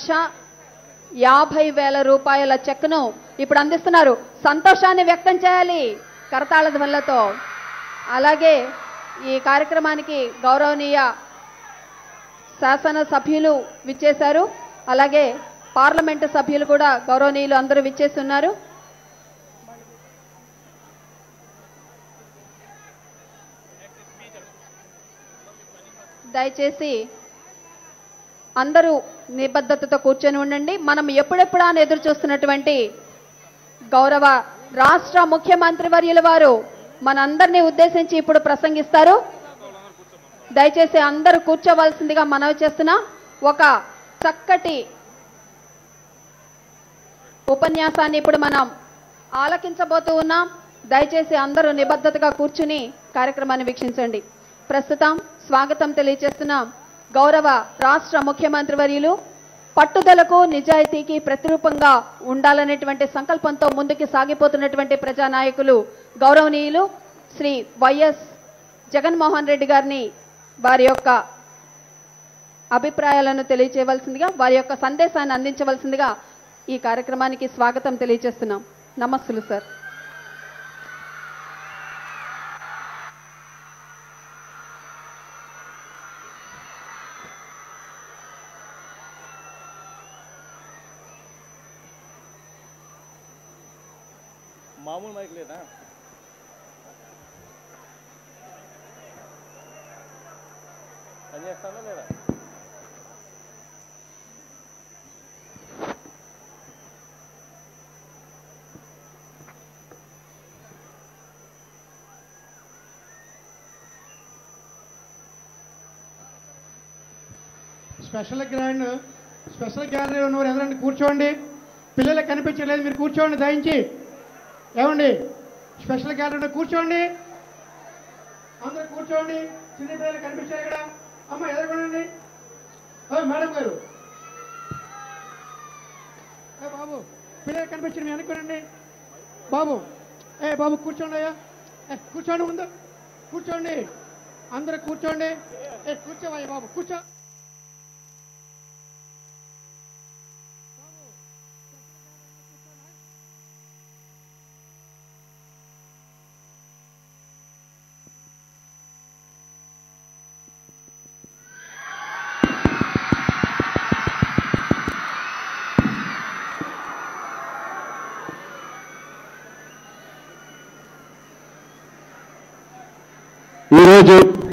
లక్ష యాభై వేల రూపాయల చెక్ను ఇప్పుడు అందిస్తున్నారు సంతోషాన్ని వ్యక్తం చేయాలి కరతాళ ధ్వనులతో అలాగే ఈ కార్యక్రమానికి గౌరవనీయ శాసన సభ్యులు విచ్చేశారు అలాగే పార్లమెంటు సభ్యులు కూడా గౌరవనీయులు అందరూ విచ్చేస్తున్నారు దయచేసి అందరూ నిబద్ధతతో కూర్చొని ఉండండి మనం ఎప్పుడెప్పుడా అని ఎదురు చూస్తున్నటువంటి గౌరవ రాష్ట్ర ముఖ్యమంత్రి వర్యుల వారు మనందరినీ ఉద్దేశించి ఇప్పుడు ప్రసంగిస్తారు దయచేసి అందరూ కూర్చోవలసిందిగా మనవి చేస్తున్నా ఒక చక్కటి ఉపన్యాసాన్ని ఇప్పుడు మనం ఆలకించబోతూ ఉన్నాం దయచేసి అందరూ నిబద్ధతగా కూర్చుని కార్యక్రమాన్ని వీక్షించండి ప్రస్తుతం స్వాగతం తెలియజేస్తున్నాం గౌరవ రాష్ట్ర ముఖ్యమంత్రి వర్యులు పట్టుదలకు నిజాయితీకి ప్రతిరూపంగా ఉండాలనేటువంటి సంకల్పంతో ముందుకు సాగిపోతున్నటువంటి ప్రజానాయకులు గౌరవనీయులు శ్రీ వైఎస్ జగన్మోహన్ రెడ్డి గారిని వారి యొక్క అభిప్రాయాలను తెలియచేయవలసిందిగా వారి యొక్క సందేశాన్ని అందించవలసిందిగా ఈ కార్యక్రమానికి స్వాగతం తెలియజేస్తున్నాం నమస్తులు సార్ మామూలు మైక్ లేదా పని చేస్తానా లేదా స్పెషల్ గ్రాండ్ స్పెషల్ గ్యాలరీ ఉన్నవారు ఎదురండి కూర్చోండి పిల్లలకు కనిపించలేదు మీరు కూర్చోండి దయించి ఏమండి స్పెషల్ గ్యాలరీ కూర్చోండి అందరూ కూర్చోండి చిన్న పిల్లలు కనిపించారు ఇక్కడ అమ్మ ఎదుర్కొనండి ఓ మేడం గారు ఏ బాబు పిల్లలు కనిపించండి వెనుకోనండి బాబు ఏ బాబు కూర్చోండి అయ్యా ఏ కూర్చోండి ముందు కూర్చోండి అందరూ కూర్చోండి ఏ కూర్చోవయ్యా బాబు కూర్చో ఈరోజు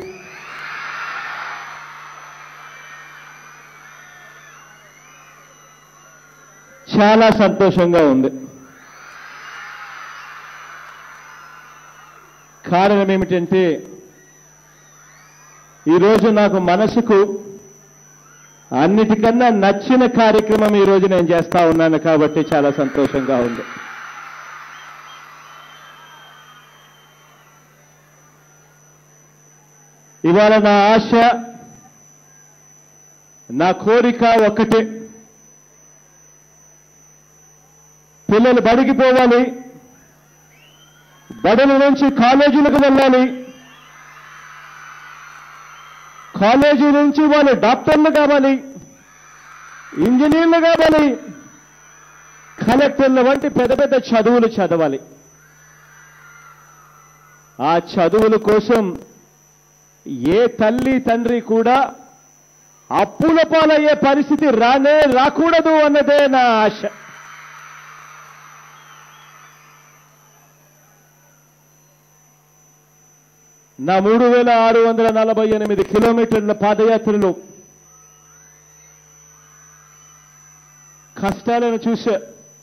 చాలా సంతోషంగా ఉంది కారణం ఏమిటంటే ఈరోజు నాకు మనసుకు అన్నిటికన్నా నచ్చిన కార్యక్రమం ఈరోజు నేను చేస్తా ఉన్నాను కాబట్టి చాలా సంతోషంగా ఉంది ఇవాళ నా ఆశ నా కోరిక ఒక్కటే పిల్లలు బడికి పోవాలి బడుల నుంచి కాలేజీలకు వెళ్ళాలి కాలేజీ నుంచి వాళ్ళు డాక్టర్లు కావాలి ఇంజనీర్లు కావాలి కలెక్టర్ల వంటి పెద్ద పెద్ద చదువులు చదవాలి ఆ చదువుల కోసం ఏ తల్లి తండ్రి కూడా అప్పుల పాలయ్యే పరిస్థితి రానే రాకూడదు అన్నదే నా ఆశ నా మూడు వేల ఆరు వందల నలభై ఎనిమిది కిలోమీటర్ల పాదయాత్రలో కష్టాలను చూశా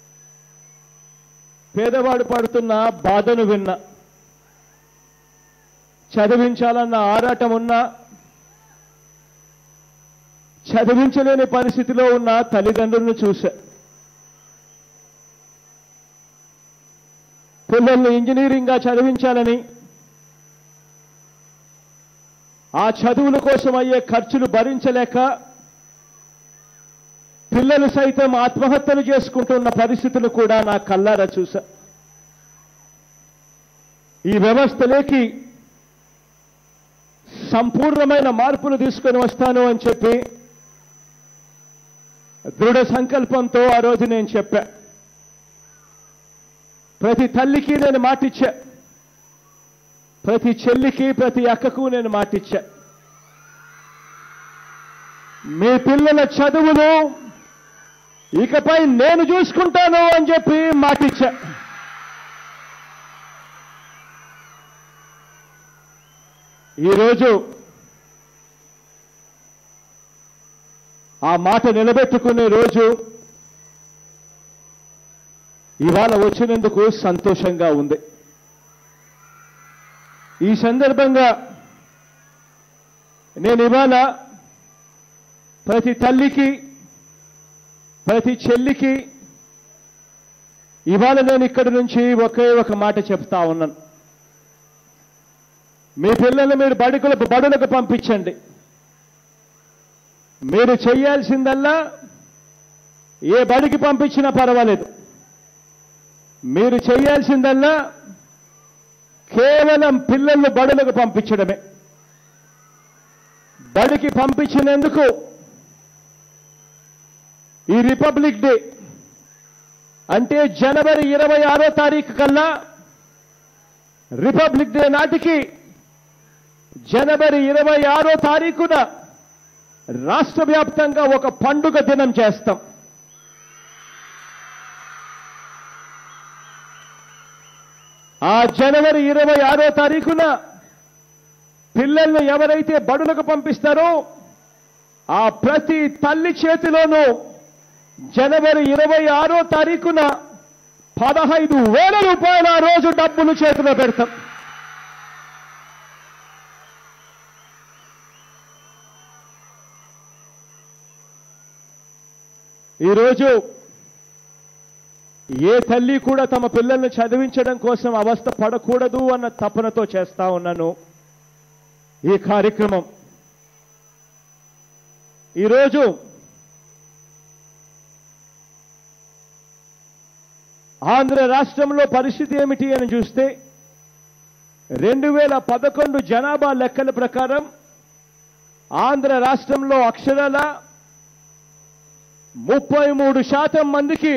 పేదవాడు పడుతున్న బాధను విన్నా చదివించాలన్న ఆరాటం ఉన్నా చదివించలేని పరిస్థితిలో ఉన్న తల్లిదండ్రులను చూశా పిల్లల్ని ఇంజనీరింగ్గా చదివించాలని ఆ చదువుల కోసం అయ్యే ఖర్చులు భరించలేక పిల్లలు సైతం ఆత్మహత్యలు చేసుకుంటున్న పరిస్థితులు కూడా నా కల్లారా చూశా ఈ వ్యవస్థలోకి సంపూర్ణమైన మార్పులు తీసుకొని వస్తాను అని చెప్పి దృఢ సంకల్పంతో ఆ రోజు నేను చెప్పా ప్రతి తల్లికి నేను మాటిచ్చా ప్రతి చెల్లికి ప్రతి అక్కకు నేను మాటిచ్చా మీ పిల్లల చదువులు ఇకపై నేను చూసుకుంటాను అని చెప్పి మాటిచ్చా ఈరోజు ఆ మాట నిలబెట్టుకునే రోజు ఇవాళ వచ్చినందుకు సంతోషంగా ఉంది ఈ సందర్భంగా నేను ఇవాళ ప్రతి తల్లికి ప్రతి చెల్లికి ఇవాళ నేను ఇక్కడి నుంచి ఒకే ఒక మాట చెప్తా ఉన్నాను మీ పిల్లల్ని మీరు బడుకులకు బడులకు పంపించండి మీరు చేయాల్సిందల్లా ఏ బడికి పంపించినా పర్వాలేదు మీరు చేయాల్సిందల్లా కేవలం పిల్లల్ని బడులకు పంపించడమే బడికి పంపించినందుకు ఈ రిపబ్లిక్ డే అంటే జనవరి ఇరవై ఆరో తారీఖు కల్లా రిపబ్లిక్ డే నాటికి జనవరి ఇరవై ఆరో తారీఖున రాష్ట్ర వ్యాప్తంగా ఒక పండుగ దినం చేస్తాం ఆ జనవరి ఇరవై ఆరో తారీఖున పిల్లల్ని ఎవరైతే బడులకు పంపిస్తారో ఆ ప్రతి తల్లి చేతిలోనూ జనవరి ఇరవై ఆరో తారీఖున పదహైదు వేల రూపాయల ఆ రోజు డబ్బులు చేతిలో పెడతాం ఈరోజు ఏ తల్లి కూడా తమ పిల్లల్ని చదివించడం కోసం అవస్థ పడకూడదు అన్న తపనతో చేస్తా ఉన్నాను ఈ కార్యక్రమం ఈరోజు ఆంధ్ర రాష్ట్రంలో పరిస్థితి ఏమిటి అని చూస్తే రెండు వేల పదకొండు జనాభా లెక్కల ప్రకారం ఆంధ్ర రాష్ట్రంలో అక్షరాల ముప్పై మూడు శాతం మందికి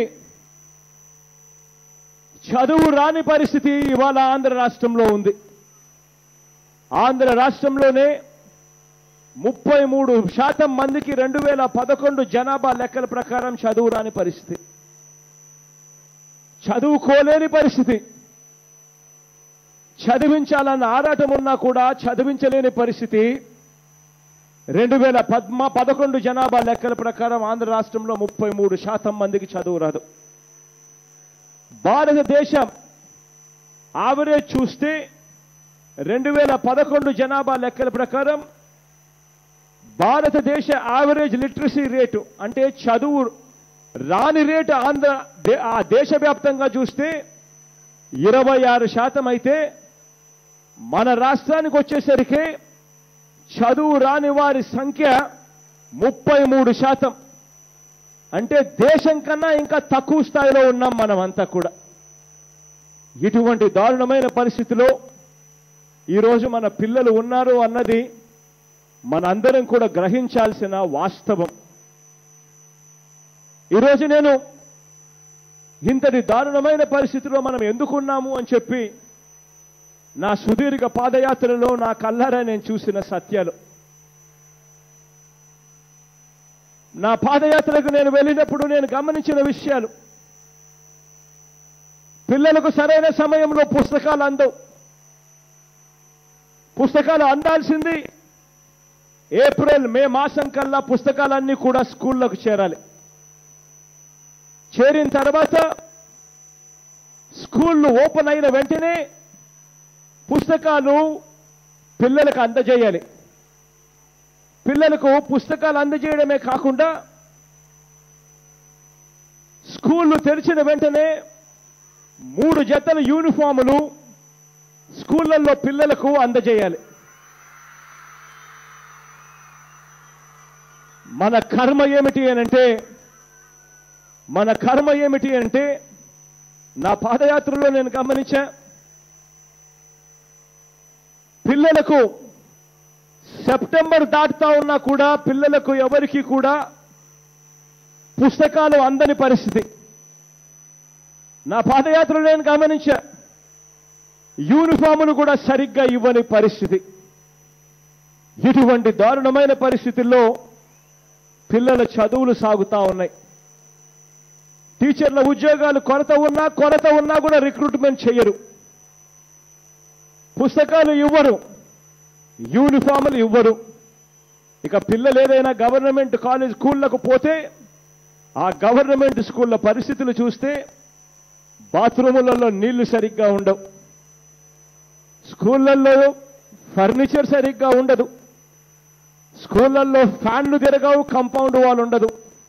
చదువు రాని పరిస్థితి ఇవాళ ఆంధ్ర రాష్ట్రంలో ఉంది ఆంధ్ర రాష్ట్రంలోనే ముప్పై మూడు శాతం మందికి రెండు వేల పదకొండు జనాభా లెక్కల ప్రకారం చదువు రాని పరిస్థితి చదువుకోలేని పరిస్థితి చదివించాలన్న ఆరాటం ఉన్నా కూడా చదివించలేని పరిస్థితి రెండు వేల పద్మ పదకొండు జనాభా లెక్కల ప్రకారం ఆంధ్ర రాష్ట్రంలో ముప్పై మూడు శాతం మందికి చదువు రాదు భారతదేశం ఆవరేజ్ చూస్తే రెండు వేల పదకొండు జనాభా లెక్కల ప్రకారం భారతదేశ యావరేజ్ లిటరసీ రేటు అంటే చదువు రాని రేటు ఆంధ్ర దే- ఆ దేశవ్యాప్తంగా చూస్తే ఇరవై ఆరు శాతం అయితే మన రాష్ట్రానికి వచ్చేసరికి చదువు రాని వారి సంఖ్య ముప్పై మూడు శాతం అంటే దేశం కన్నా ఇంకా తక్కువ స్థాయిలో ఉన్నాం మనం అంతా కూడా ఇటువంటి దారుణమైన పరిస్థితిలో ఈరోజు మన పిల్లలు ఉన్నారు అన్నది మనందరం కూడా గ్రహించాల్సిన వాస్తవం ఈరోజు నేను ఇంతటి దారుణమైన పరిస్థితిలో మనం ఎందుకున్నాము అని చెప్పి నా సుదీర్ఘ పాదయాత్రలో నా కల్లారా నేను చూసిన సత్యాలు నా పాదయాత్రకు నేను వెళ్ళినప్పుడు నేను గమనించిన విషయాలు పిల్లలకు సరైన సమయంలో పుస్తకాలు అందవు పుస్తకాలు అందాల్సింది ఏప్రిల్ మే మాసం కల్లా పుస్తకాలన్నీ కూడా స్కూళ్ళకు చేరాలి చేరిన తర్వాత స్కూళ్ళు ఓపెన్ అయిన వెంటనే పుస్తకాలు పిల్లలకు అందజేయాలి పిల్లలకు పుస్తకాలు అందజేయడమే కాకుండా స్కూళ్ళు తెరిచిన వెంటనే మూడు జతల యూనిఫాములు స్కూళ్ళల్లో పిల్లలకు అందజేయాలి మన కర్మ ఏమిటి అనంటే మన కర్మ ఏమిటి అంటే నా పాదయాత్రలో నేను గమనించా పిల్లలకు సెప్టెంబర్ దాటుతా ఉన్నా కూడా పిల్లలకు ఎవరికి కూడా పుస్తకాలు అందని పరిస్థితి నా పాదయాత్రలో నేను గమనించా యూనిఫాములు కూడా సరిగ్గా ఇవ్వని పరిస్థితి ఇటువంటి దారుణమైన పరిస్థితుల్లో పిల్లల చదువులు సాగుతా ఉన్నాయి టీచర్ల ఉద్యోగాలు కొరత ఉన్నా కొరత ఉన్నా కూడా రిక్రూట్మెంట్ చేయరు పుస్తకాలు ఇవ్వరు యూనిఫాములు ఇవ్వరు ఇక పిల్లలు ఏదైనా గవర్నమెంట్ కాలేజ్ స్కూళ్లకు పోతే ఆ గవర్నమెంట్ స్కూళ్ళ పరిస్థితులు చూస్తే బాత్రూములలో నీళ్లు సరిగ్గా ఉండవు స్కూళ్ళల్లో ఫర్నిచర్ సరిగ్గా ఉండదు స్కూళ్ళల్లో ఫ్యాన్లు తిరగవు కాంపౌండ్ వాల్ ఉండదు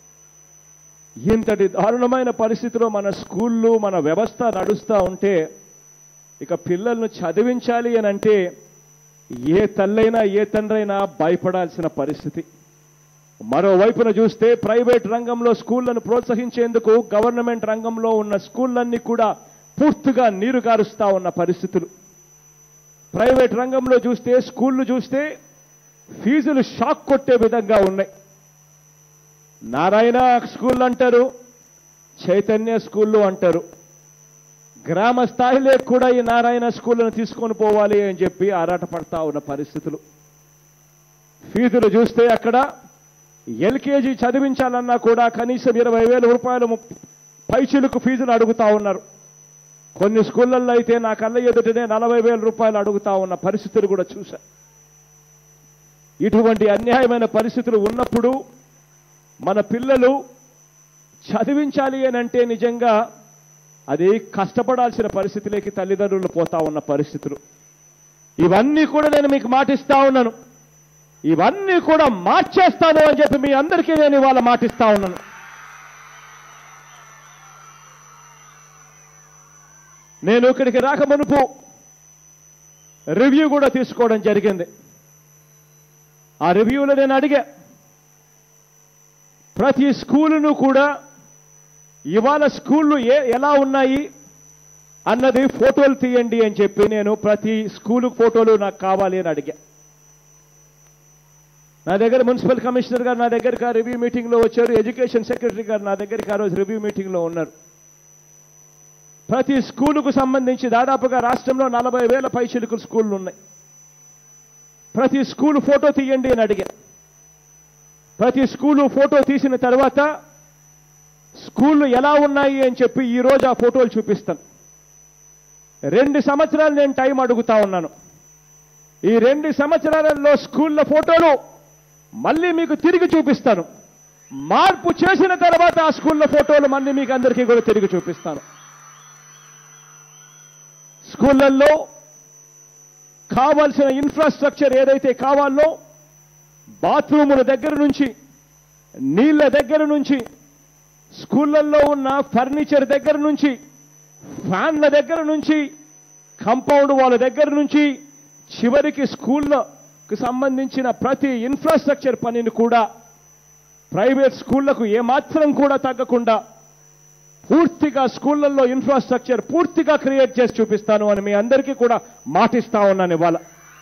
ఇంతటి దారుణమైన పరిస్థితిలో మన స్కూళ్ళు మన వ్యవస్థ నడుస్తూ ఉంటే ఇక పిల్లలను చదివించాలి అని అంటే ఏ తల్లైనా ఏ తండ్రైనా భయపడాల్సిన పరిస్థితి మరోవైపున చూస్తే ప్రైవేట్ రంగంలో స్కూళ్లను ప్రోత్సహించేందుకు గవర్నమెంట్ రంగంలో ఉన్న స్కూళ్ళన్నీ కూడా పూర్తిగా నీరు గారుస్తా ఉన్న పరిస్థితులు ప్రైవేట్ రంగంలో చూస్తే స్కూళ్ళు చూస్తే ఫీజులు షాక్ కొట్టే విధంగా ఉన్నాయి నారాయణ స్కూల్ అంటారు చైతన్య స్కూళ్ళు అంటారు గ్రామ స్థాయిలో కూడా ఈ నారాయణ స్కూళ్ళను తీసుకొని పోవాలి అని చెప్పి ఆరాటపడతా ఉన్న పరిస్థితులు ఫీజులు చూస్తే అక్కడ ఎల్కేజీ చదివించాలన్నా కూడా కనీసం ఇరవై వేల రూపాయలు ముప్- పైచిలుకు ఫీజులు అడుగుతా ఉన్నారు కొన్ని స్కూళ్ళల్లో అయితే నా కళ్ళ ఎదుటనే నలభై వేల రూపాయలు అడుగుతా ఉన్న పరిస్థితులు కూడా చూశా ఇటువంటి అన్యాయమైన పరిస్థితులు ఉన్నప్పుడు మన పిల్లలు చదివించాలి అని అంటే నిజంగా అది కష్టపడాల్సిన పరిస్థితిలోకి తల్లిదండ్రులు పోతా ఉన్న పరిస్థితులు ఇవన్నీ కూడా నేను మీకు మాటిస్తా ఉన్నాను ఇవన్నీ కూడా మార్చేస్తాను అని చెప్పి మీ అందరికీ నేను ఇవాళ మాటిస్తా ఉన్నాను నేను ఇక్కడికి రాక మునుపు రివ్యూ కూడా తీసుకోవడం జరిగింది ఆ రివ్యూలో నేను అడిగా ప్రతి స్కూలును కూడా ఇవాళ స్కూళ్ళు ఏ ఎలా ఉన్నాయి అన్నది ఫోటోలు తీయండి అని చెప్పి నేను ప్రతి స్కూలు ఫోటోలు నాకు కావాలి అని అడిగా నా దగ్గర మున్సిపల్ కమిషనర్ గారు నా దగ్గరికి ఆ రివ్యూ మీటింగ్లో వచ్చారు ఎడ్యుకేషన్ సెక్రటరీ గారు నా దగ్గరికి ఆ రోజు రివ్యూ మీటింగ్లో ఉన్నారు ప్రతి స్కూలుకు సంబంధించి దాదాపుగా రాష్ట్రంలో నలభై వేల పైచిలుకు స్కూళ్ళు ఉన్నాయి ప్రతి స్కూలు ఫోటో తీయండి అని అడిగా ప్రతి స్కూలు ఫోటో తీసిన తర్వాత స్కూళ్ళు ఎలా ఉన్నాయి అని చెప్పి ఈ రోజు ఆ ఫోటోలు చూపిస్తాను రెండు సంవత్సరాలు నేను టైం అడుగుతా ఉన్నాను ఈ రెండు సంవత్సరాలలో స్కూళ్ళ ఫోటోలు మళ్ళీ మీకు తిరిగి చూపిస్తాను మార్పు చేసిన తర్వాత ఆ స్కూళ్ళ ఫోటోలు మళ్ళీ మీకు అందరికీ కూడా తిరిగి చూపిస్తాను స్కూళ్ళల్లో కావాల్సిన ఇన్ఫ్రాస్ట్రక్చర్ ఏదైతే కావాలో బాత్రూముల దగ్గర నుంచి నీళ్ల దగ్గర నుంచి స్కూళ్ళల్లో ఉన్న ఫర్నిచర్ దగ్గర నుంచి ఫ్యాన్ల దగ్గర నుంచి కంపౌండ్ వాళ్ళ దగ్గర నుంచి చివరికి స్కూళ్ళకు సంబంధించిన ప్రతి ఇన్ఫ్రాస్ట్రక్చర్ పనిని కూడా ప్రైవేట్ స్కూళ్లకు ఏమాత్రం కూడా తగ్గకుండా పూర్తిగా స్కూళ్ళల్లో ఇన్ఫ్రాస్ట్రక్చర్ పూర్తిగా క్రియేట్ చేసి చూపిస్తాను అని మీ అందరికీ కూడా మాటిస్తా ఉన్నాను ఇవాళ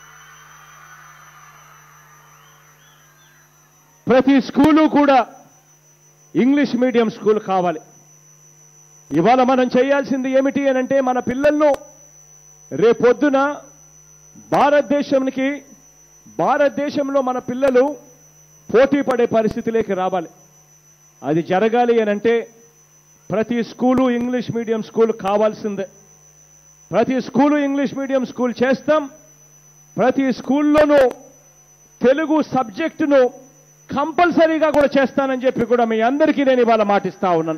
ప్రతి స్కూలు కూడా ఇంగ్లీష్ మీడియం స్కూల్ కావాలి ఇవాళ మనం చేయాల్సింది ఏమిటి అని అంటే మన పిల్లలను రేపొద్దున భారతదేశానికి భారతదేశంలో మన పిల్లలు పోటీ పడే పరిస్థితిలోకి రావాలి అది జరగాలి అని అంటే ప్రతి స్కూలు ఇంగ్లీష్ మీడియం స్కూల్ కావాల్సిందే ప్రతి స్కూలు ఇంగ్లీష్ మీడియం స్కూల్ చేస్తాం ప్రతి స్కూల్లోనూ తెలుగు సబ్జెక్టును కంపల్సరీగా కూడా చేస్తానని చెప్పి కూడా మీ అందరికీ నేను ఇవాళ మాటిస్తా ఉన్నాను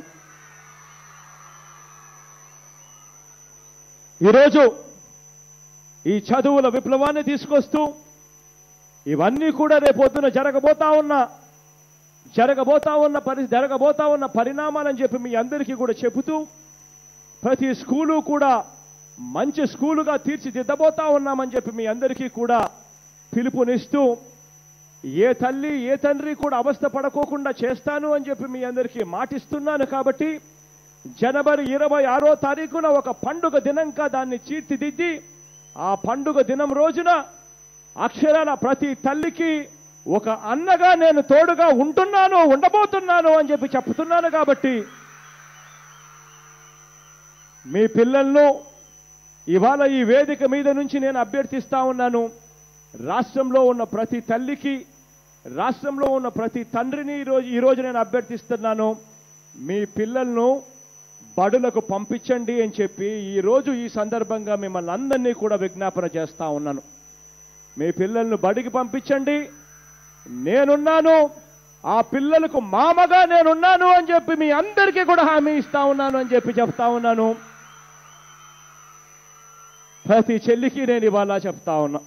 ఈరోజు ఈ చదువుల విప్లవాన్ని తీసుకొస్తూ ఇవన్నీ కూడా రేపొద్దున జరగబోతా ఉన్న జరగబోతా ఉన్న పరి జరగబోతా ఉన్న పరిణామాలని చెప్పి మీ అందరికీ కూడా చెబుతూ ప్రతి స్కూలు కూడా మంచి స్కూలుగా తీర్చిదిద్దబోతా ఉన్నామని చెప్పి మీ అందరికీ కూడా పిలుపునిస్తూ ఏ తల్లి ఏ తండ్రి కూడా అవస్థ పడకోకుండా చేస్తాను అని చెప్పి మీ అందరికీ మాటిస్తున్నాను కాబట్టి జనవరి ఇరవై ఆరో తారీఖున ఒక పండుగ దినంగా దాన్ని తీర్చిదిద్ది ఆ పండుగ దినం రోజున అక్షరాల ప్రతి తల్లికి ఒక అన్నగా నేను తోడుగా ఉంటున్నాను ఉండబోతున్నాను అని చెప్పి చెప్తున్నాను కాబట్టి మీ పిల్లలను ఇవాళ ఈ వేదిక మీద నుంచి నేను అభ్యర్థిస్తా ఉన్నాను రాష్ట్రంలో ఉన్న ప్రతి తల్లికి రాష్ట్రంలో ఉన్న ప్రతి తండ్రిని ఈరోజు ఈరోజు నేను అభ్యర్థిస్తున్నాను మీ పిల్లలను బడులకు పంపించండి అని చెప్పి ఈరోజు ఈ సందర్భంగా మిమ్మల్ని అందరినీ కూడా విజ్ఞాపన చేస్తా ఉన్నాను మీ పిల్లలను బడికి పంపించండి నేనున్నాను ఆ పిల్లలకు మామగా నేనున్నాను అని చెప్పి మీ అందరికీ కూడా హామీ ఇస్తా ఉన్నాను అని చెప్పి చెప్తా ఉన్నాను ప్రతి చెల్లికి నేను ఇవాళ చెప్తా ఉన్నా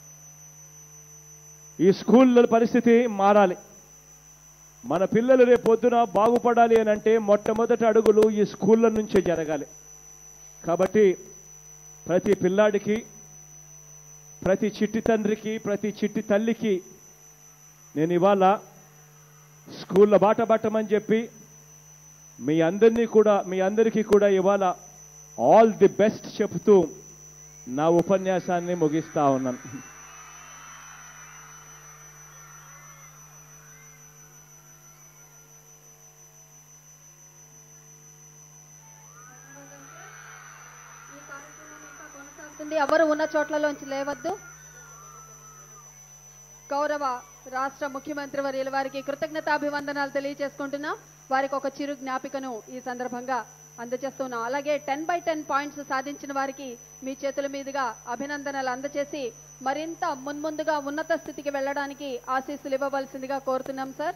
ఈ స్కూళ్ళ పరిస్థితి మారాలి మన పిల్లలు రేపు పొద్దున బాగుపడాలి అని అంటే మొట్టమొదటి అడుగులు ఈ స్కూళ్ళ నుంచే జరగాలి కాబట్టి ప్రతి పిల్లాడికి ప్రతి చిట్టి తండ్రికి ప్రతి చిట్టి తల్లికి నేను ఇవాళ స్కూళ్ళ బాట పట్టమని చెప్పి మీ అందరినీ కూడా మీ అందరికీ కూడా ఇవాళ ఆల్ ది బెస్ట్ చెప్తూ నా ఉపన్యాసాన్ని ముగిస్తా ఉన్నాను ఈ కార్యక్రమం ఇంకా కొనసాగుతుంది ఎవరు ఉన్న చోట్లలోంచి లేవద్దు గౌరవ రాష్ట్ర ముఖ్యమంత్రి వర్యుల వారికి కృతజ్ఞతాభివందనాలు తెలియజేసుకుంటున్నాం వారికి ఒక చిరు జ్ఞాపికను ఈ సందర్భంగా అందజేస్తున్నాం అలాగే టెన్ బై టెన్ పాయింట్స్ సాధించిన వారికి మీ చేతుల మీదుగా అభినందనలు అందజేసి మరింత మున్ముందుగా ఉన్నత స్థితికి వెళ్ళడానికి ఆశీస్సులు ఇవ్వవలసిందిగా కోరుతున్నాం సార్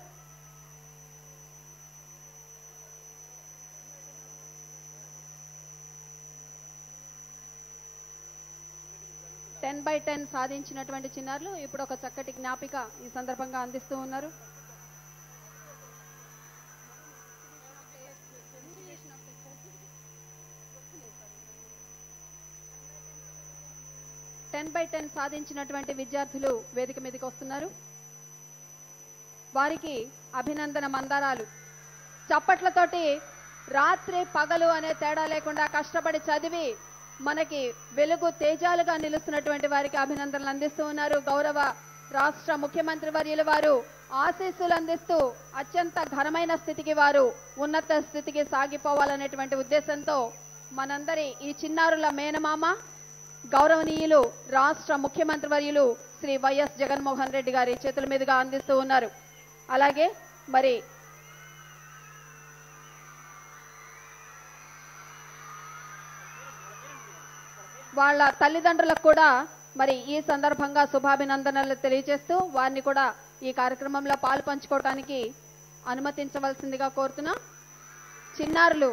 టెన్ బై టెన్ సాధించినటువంటి చిన్నారులు ఇప్పుడు ఒక చక్కటి జ్ఞాపిక ఈ సందర్భంగా అందిస్తూ ఉన్నారు టెన్ బై టెన్ సాధించినటువంటి విద్యార్థులు వేదిక మీదకి వస్తున్నారు వారికి అభినందన మందారాలు చప్పట్లతోటి రాత్రి పగలు అనే తేడా లేకుండా కష్టపడి చదివి మనకి వెలుగు తేజాలుగా నిలుస్తున్నటువంటి వారికి అభినందనలు అందిస్తూ ఉన్నారు గౌరవ రాష్ట్ర ముఖ్యమంత్రి వర్యులు వారు ఆశీస్సులు అందిస్తూ అత్యంత ఘనమైన స్థితికి వారు ఉన్నత స్థితికి సాగిపోవాలనేటువంటి ఉద్దేశంతో మనందరి ఈ చిన్నారుల మేనమామ గౌరవనీయులు రాష్ట్ర ముఖ్యమంత్రి వర్యులు శ్రీ వైఎస్ జగన్మోహన్ రెడ్డి గారి చేతుల మీదుగా అందిస్తూ ఉన్నారు అలాగే మరి వాళ్ళ తల్లిదండ్రులకు కూడా మరి ఈ సందర్భంగా శుభాభినందనలు తెలియజేస్తూ వారిని కూడా ఈ కార్యక్రమంలో పాలు పంచుకోవడానికి అనుమతించవలసిందిగా కోరుతున్నా చిన్నారులు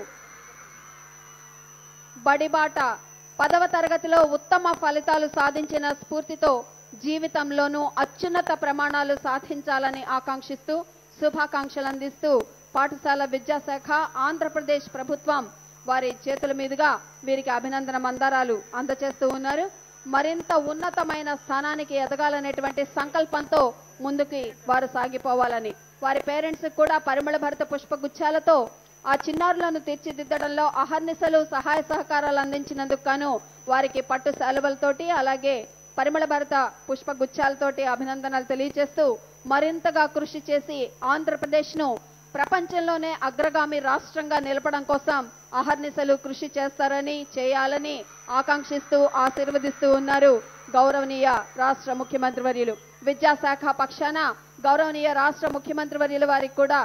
బడిబాట పదవ తరగతిలో ఉత్తమ ఫలితాలు సాధించిన స్ఫూర్తితో జీవితంలోనూ అత్యున్నత ప్రమాణాలు సాధించాలని ఆకాంక్షిస్తూ శుభాకాంక్షలు అందిస్తూ పాఠశాల విద్యాశాఖ ఆంధ్రప్రదేశ్ ప్రభుత్వం వారి చేతుల మీదుగా వీరికి అభినందన మందారాలు అందచేస్తూ ఉన్నారు మరింత ఉన్నతమైన స్థానానికి ఎదగాలనేటువంటి సంకల్పంతో ముందుకి వారు సాగిపోవాలని వారి పేరెంట్స్ కూడా పరిమళ భరిత పుష్పగుచ్చాలతో ఆ చిన్నారులను తీర్చిదిద్దడంలో అహర్నిశలు సహాయ సహకారాలు అందించినందుకు గాను వారికి పట్టు సెలవులతోటి అలాగే పరిమళ భరిత పుష్పగుచ్చాలతోటి అభినందనలు తెలియజేస్తూ మరింతగా కృషి చేసి ఆంధ్రప్రదేశ్ ను ప్రపంచంలోనే అగ్రగామి రాష్ట్రంగా నిలపడం కోసం అహర్నిశలు కృషి చేస్తారని చేయాలని ఆకాంక్షిస్తూ ఆశీర్వదిస్తూ ఉన్నారు గౌరవనీయ రాష్ట్ర ముఖ్యమంత్రి వర్యులు విద్యాశాఖ పక్షాన గౌరవనీయ రాష్ట్ర ముఖ్యమంత్రి వర్యుల వారికి కూడా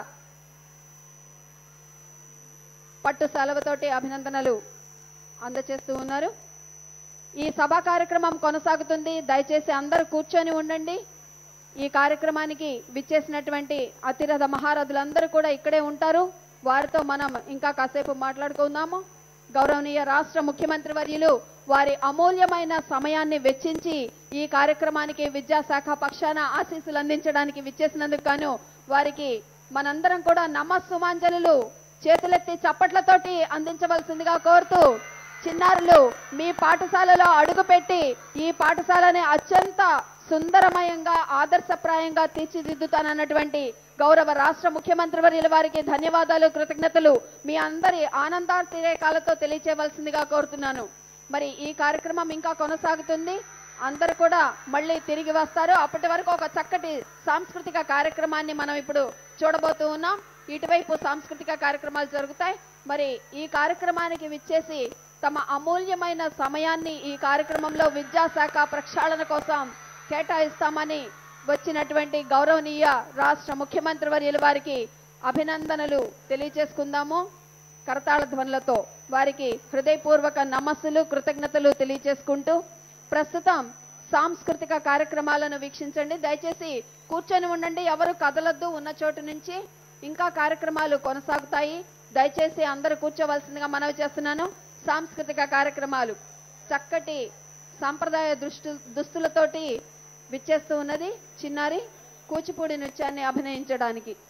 పట్టు సెలవుతోటి అభినందనలు అందచేస్తూ ఉన్నారు ఈ సభా కార్యక్రమం కొనసాగుతుంది దయచేసి అందరూ కూర్చొని ఉండండి ఈ కార్యక్రమానికి విచ్చేసినటువంటి అతిరథ మహారథులందరూ కూడా ఇక్కడే ఉంటారు వారితో మనం ఇంకా కాసేపు మాట్లాడుకుందాము గౌరవనీయ రాష్ట్ర ముఖ్యమంత్రి వర్యులు వారి అమూల్యమైన సమయాన్ని వెచ్చించి ఈ కార్యక్రమానికి విద్యాశాఖ పక్షాన ఆశీస్సులు అందించడానికి విచ్చేసినందుకు గాను వారికి మనందరం కూడా నమస్సుమాంజలు చేతులెత్తి చప్పట్లతోటి అందించవలసిందిగా కోరుతూ చిన్నారులు మీ పాఠశాలలో అడుగుపెట్టి ఈ పాఠశాలని అత్యంత సుందరమయంగా ఆదర్శప్రాయంగా తీర్చిదిద్దుతానన్నటువంటి గౌరవ రాష్ట్ర ముఖ్యమంత్రి వర్యుల వారికి ధన్యవాదాలు కృతజ్ఞతలు మీ అందరి ఆనందాతిరేకాలతో తెలియచేయవలసిందిగా కోరుతున్నాను మరి ఈ కార్యక్రమం ఇంకా కొనసాగుతుంది అందరూ కూడా మళ్ళీ తిరిగి వస్తారు అప్పటి వరకు ఒక చక్కటి సాంస్కృతిక కార్యక్రమాన్ని మనం ఇప్పుడు చూడబోతూ ఉన్నాం ఇటువైపు సాంస్కృతిక కార్యక్రమాలు జరుగుతాయి మరి ఈ కార్యక్రమానికి విచ్చేసి తమ అమూల్యమైన సమయాన్ని ఈ కార్యక్రమంలో విద్యాశాఖ ప్రక్షాళన కోసం కేటాయిస్తామని వచ్చినటువంటి గౌరవనీయ రాష్ట్ర ముఖ్యమంత్రి వర్యుల వారికి అభినందనలు తెలియజేసుకుందాము కరతాళ ధ్వనులతో వారికి హృదయపూర్వక నమస్సులు కృతజ్ఞతలు తెలియజేసుకుంటూ ప్రస్తుతం సాంస్కృతిక కార్యక్రమాలను వీక్షించండి దయచేసి కూర్చొని ఉండండి ఎవరు కదలొద్దు ఉన్న చోటు నుంచి ఇంకా కార్యక్రమాలు కొనసాగుతాయి దయచేసి అందరూ కూర్చోవలసిందిగా మనవి చేస్తున్నాను సాంస్కృతిక కార్యక్రమాలు చక్కటి సాంప్రదాయ దృష్టి దుస్తులతోటి విచ్చేస్తూ ఉన్నది చిన్నారి కూచిపూడి నృత్యాన్ని అభినయించడానికి